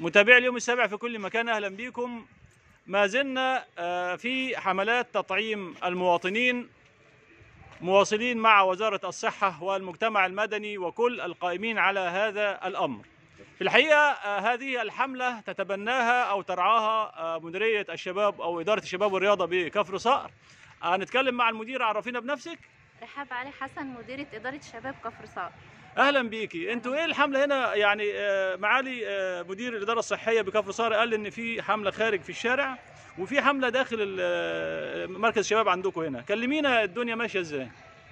متابعي اليوم السابع في كل مكان اهلا بكم ما زلنا آه، في حملات تطعيم المواطنين مواصلين مع وزارة الصحة والمجتمع المدني وكل القائمين على هذا الأمر في الحقيقة آه، هذه الحملة تتبناها أو ترعاها آه، مديرية الشباب أو إدارة الشباب والرياضة بكفر صقر هنتكلم مع المدير عرفينا بنفسك رحاب علي حسن مديرة إدارة شباب كفر صقر اهلا بيكي انتوا ايه الحمله هنا يعني آه، معالي آه، مدير الاداره الصحيه بكفر صقر قال ان في حمله خارج في الشارع وفي حمله داخل ال- آه، مركز الشباب عندكم هنا كلمينا الدنيا ماشيه ازاي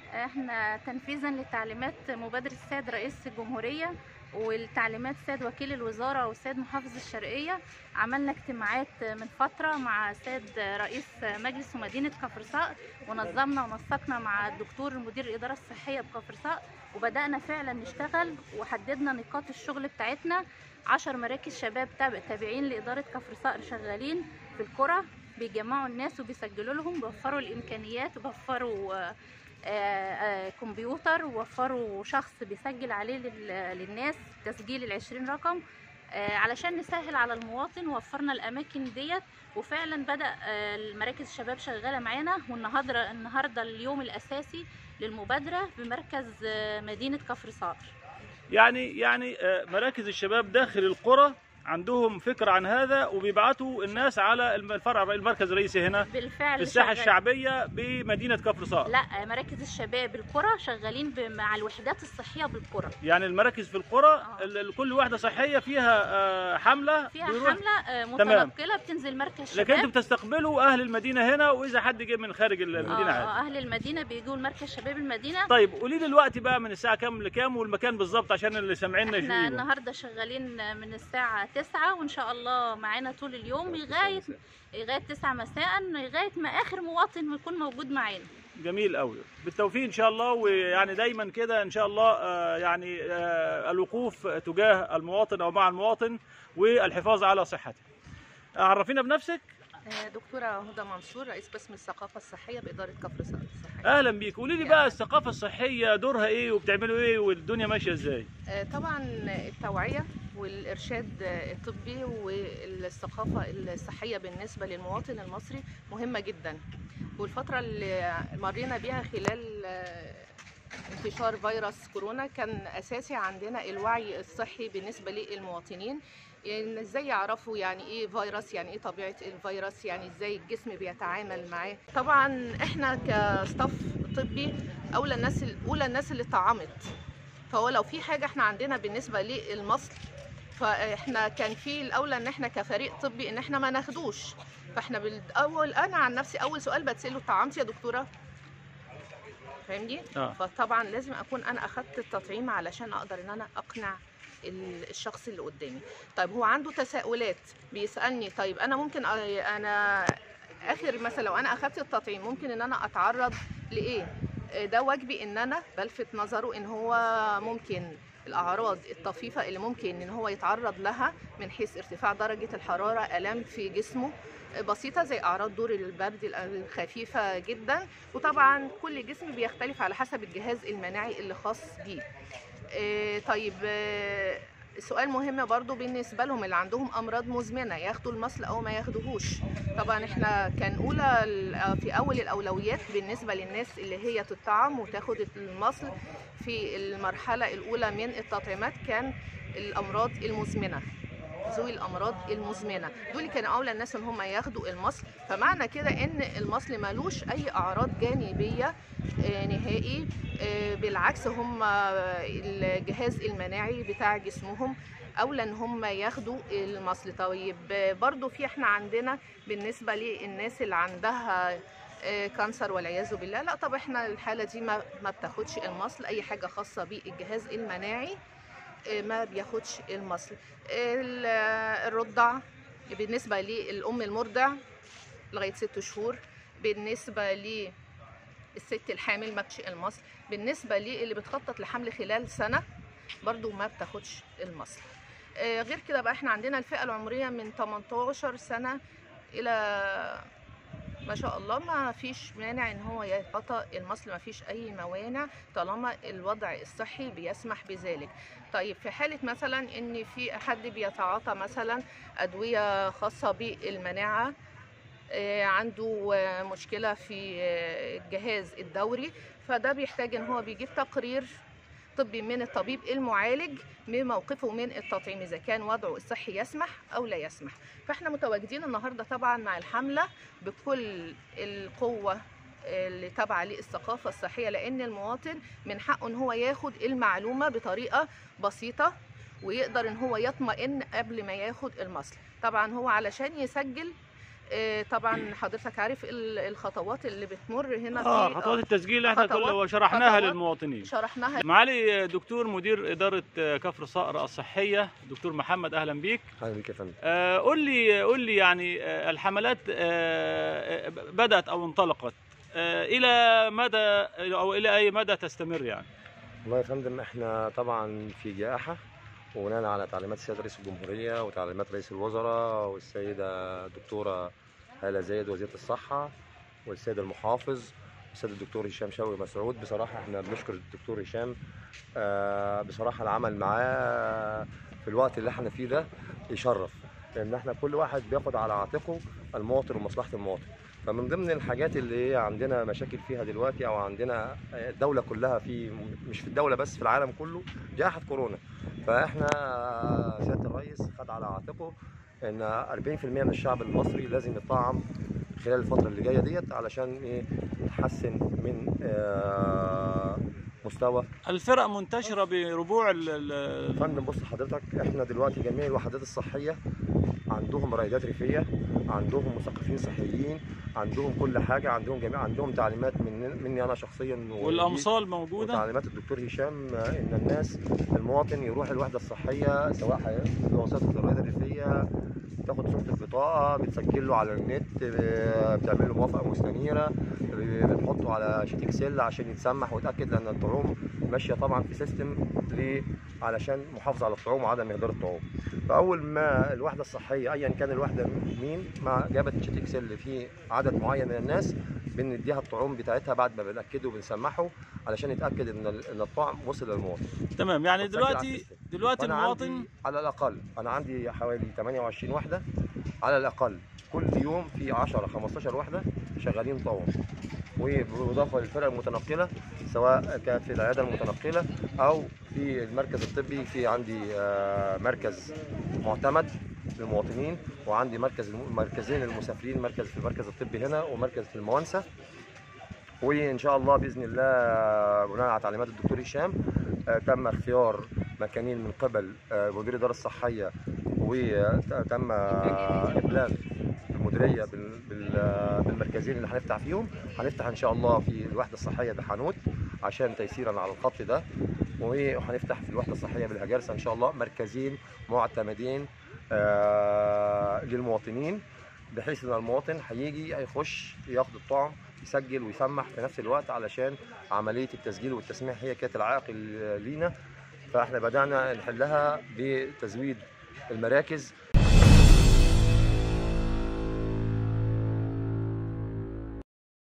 احنا تنفيذا لتعليمات مبادرة السيد رئيس الجمهورية والتعليمات السيد وكيل الوزارة والسيد محافظ الشرقية عملنا اجتماعات من فترة مع السيد رئيس مجلس ومدينة كفر صقر ونظمنا ونسقنا مع الدكتور مدير الإدارة الصحية بكفر صقر وبدأنا فعلا نشتغل وحددنا نقاط الشغل بتاعتنا عشر مراكز شباب تابع تابعين لإدارة كفر صقر شغالين في القرى بيجمعوا الناس وبيسجلوا لهم بيوفروا الإمكانيات وبيوفروا آه، آه، آه، كمبيوتر ووفروا شخص بيسجل عليه لل- للناس تسجيل العشرين رقم آه، علشان نسهل على المواطن وفرنا الأماكن ديت وفعلا بدأ آه، المراكز الشباب شغالة معانا والنهاردة النهاردة اليوم الأساسي للمبادرة بمركز آه، مدينة كفر صقر يعني يعني آه، مراكز الشباب داخل القرى عندهم فكره عن هذا وبيبعتوا الناس على الم- الفرع المركز الرئيسي هنا بالفعل في الساحه شغال. الشعبيه بمدينه كفر صقر لا مراكز الشباب القرى شغالين ب- مع الوحدات الصحية بالقرى يعني المراكز في القرى آه. ال- ال- كل واحده صحيه فيها آه، حمله فيها بيروح- حملة آه، متنقلة بتنزل مركز لكن انتوا شباب بتستقبلوا اهل المدينه هنا واذا حد جه من خارج ال- المدينه آه، عادي آه، أهل المدينة بيجوا المركز شباب المدينة طيب قولي لي الوقت بقى من الساعه كام لكام والمكان بالظبط عشان اللي سامعيننا احنا يجوا النهارده شغالين من الساعة 9 وإن شاء الله معانا طول اليوم لغاية لغاية 9 مساء لغاية ما آخر مواطن يكون موجود معانا جميل قوي بالتوفيق ان شاء الله ويعني دايما كده ان شاء الله آه، يعني آه، الوقوف تجاه المواطن او مع المواطن والحفاظ على صحته عرفينا بنفسك آه، دكتورة هدى منصور رئيس قسم الثقافة الصحية بإدارة كفر صقر الصحية. اهلا بيك قولي لي بقى الثقافه الصحيه دورها ايه وبتعملوا ايه والدنيا ماشيه ازاي آه، طبعا التوعية والإرشاد آه، الطبي والثقافة الصحية بالنسبة للمواطن المصري مهمة جدا والفترة اللي مرينا بيها خلال آه، انتشار فيروس كورونا كان أساسي عندنا الوعي الصحي بالنسبة للمواطنين يعني ازاي يعرفوا يعني ايه فيروس يعني ايه طبيعه الفيروس يعني ازاي الجسم بيتعامل معاه طبعا احنا كستاف طبي اولى الناس اولى الناس اللي طعمت فهو لو في حاجه احنا عندنا بالنسبه للمصل فاحنا كان في الاولى ان احنا كفريق طبي ان احنا ما ناخدوش فاحنا بالاول انا عن نفسي اول سؤال بتساله طعمتي يا دكتوره فاهمني اه فطبعا لازم اكون انا اخدت التطعيم علشان اقدر ان انا اقنع ال- الشخص اللي قدامي طيب هو عنده تساؤلات بيسالني طيب انا ممكن أ- انا اخر مثلا لو انا اخدت التطعيم ممكن ان انا اتعرض لايه آه، ده واجبي ان انا بلفت نظره ان هو ممكن الاعراض الطفيفه اللي ممكن ان هو يتعرض لها من حيث ارتفاع درجه الحراره الام في جسمه آه، بسيطه زي اعراض دور البرد الخفيفه جدا وطبعا كل جسم بيختلف على حسب الجهاز المناعي اللي خاص بيه آه، طيب آه، سؤال مهم برضو بالنسبة لهم اللي عندهم أمراض مزمنة ياخدوا المصل أو ما ياخدوهوش طبعا احنا كان أولى ال- في أول الأولويات بالنسبة للناس اللي هي تطعم وتاخد المصل في المرحلة الأولى من التطعيمات كان الأمراض المزمنة ذوي الامراض المزمنه دول كانوا اولى الناس ان هم ياخدوا المصل فمعنى كده ان المصل ملوش اي اعراض جانبيه آه، نهائي آه، بالعكس هم الجهاز المناعي بتاع جسمهم اولى ان هم ياخدوا المصل طيب آه، برضو في احنا عندنا بالنسبه للناس اللي عندها آه، كانسر والعياذ بالله لا طب احنا الحاله دي ما ما بتاخدش المصل اي حاجه خاصه بالجهاز المناعي آه، ما بياخدش المصل ال- آه، الرضع بالنسبه للام المرضع لغايه ست شهور بالنسبه ل الست الحامل ما بتشق المصل بالنسبه للي بتخطط لحمل خلال سنه برضو ما بتاخدش المصل آه، غير كده بقى احنا عندنا الفئه العمريه من 18 سنه الى ما شاء الله ما فيش مانع ان هو يتعاطى المصل ما فيش اي موانع طالما الوضع الصحي بيسمح بذلك طيب في حالة مثلا ان في حد بيتعاطى مثلا ادوية خاصة بالمناعة آه، عنده آه، مشكلة في آه، الجهاز الدوري فده بيحتاج ان هو بيجيب تقرير طبي من الطبيب المعالج بموقفه من التطعيم اذا كان وضعه الصحي يسمح او لا يسمح فاحنا متواجدين النهارده طبعا مع الحمله بكل القوه اللي تابعه للثقافه الصحيه لان المواطن من حقه ان هو ياخد المعلومه بطريقه بسيطه ويقدر ان هو يطمئن قبل ما ياخد المصل طبعا هو علشان يسجل آه، طبعا حضرتك عارف ال- الخطوات اللي بتمر هنا اه في خطوات التسجيل احنا خطوات- كل شرحناها خطوات للمواطنين شرحناها معالي دكتور مدير اداره كفر صقر الصحيه دكتور محمد اهلا بيك اهلا بك يا فندم آه، قول لي قول لي يعني آه، الحملات آه، آه، بدات او انطلقت آه، الى مدى او الى اي مدى تستمر يعني والله يا فندم احنا طبعا في جائحه وبناء على تعليمات السيد رئيس الجمهوريه وتعليمات رئيس الوزراء والسيده الدكتوره هاله زايد وزيره الصحه والسيد المحافظ السيد الدكتور هشام شوقي مسعود بصراحه احنا بنشكر الدكتور هشام آه، بصراحه العمل معاه في الوقت اللي احنا فيه ده يشرف لان احنا كل واحد بياخد على عاتقه المواطن ومصلحه المواطن فمن ضمن الحاجات اللي هي عندنا مشاكل فيها دلوقتي او عندنا الدوله كلها في مش في الدوله بس في العالم كله جائحه كورونا فاحنا سياده الرئيس خد على عاتقه ان 40% من الشعب المصري لازم يطعم خلال الفتره اللي جايه ديت علشان ايه نحسن من آه، مستوى الفرق منتشره بربوع ال- ال- فندم بص حضرتك احنا دلوقتي جميع الوحدات الصحيه عندهم رائدات ريفيه عندهم مثقفين صحيين عندهم كل حاجه عندهم جميع عندهم تعليمات من مني انا شخصيا و- والامصال موجوده وتعليمات الدكتور هشام آه، ان الناس المواطن يروح الوحده الصحيه سواء هي- بواسطه الرائده الريفيه تاخد صوره البطاقه بتسجل له على النت آه، بتعمل له موافقه مستنيره ب- بنحطه على شيت اكسل عشان يتسمح ويتاكد لان الطعوم ماشيه طبعا في سيستم ليه علشان محافظه على الطعوم وعدم اهدار الطعوم فاول ما الوحده الصحيه ايا كان الوحده مين ما جابت شيت اكسل فيه عدد معين من الناس بنديها الطعوم بتاعتها بعد ما بناكده وبنسمحه علشان يتاكد ان ال- ان الطعم وصل للمواطن تمام يعني وتسجل على دلوقتي السيستم. دلوقتي وأنا المواطن عندي على الاقل انا عندي حوالي 28 وحده على الاقل كل يوم في 10 15 وحده شغالين طوام وبالاضافه للفرق المتنقله سواء كانت في العياده المتنقله او في المركز الطبي في عندي آه، مركز معتمد للمواطنين وعندي مركز مركزين للمسافرين مركز في المركز الطبي هنا ومركز في الموانسه وان شاء الله باذن الله بناء على تعليمات الدكتور هشام آه، تم اختيار مكانين من قبل آه، مدير الاداره الصحيه وتم آه، ابلاغ المديريه بال- بال- بالمركزين اللي هنفتح فيهم هنفتح ان شاء الله في الوحده الصحيه بحانوت عشان تيسيرا على الخط ده وهنفتح في الوحده الصحيه بالهجرسه ان شاء الله مركزين معتمدين آه، للمواطنين بحيث ان المواطن هيجي هيخش ياخد الطعم يسجل ويسمح في نفس الوقت علشان عمليه التسجيل والتسميح هي كانت العائق ال- لينا فاحنا بدانا نحلها بتزويد المراكز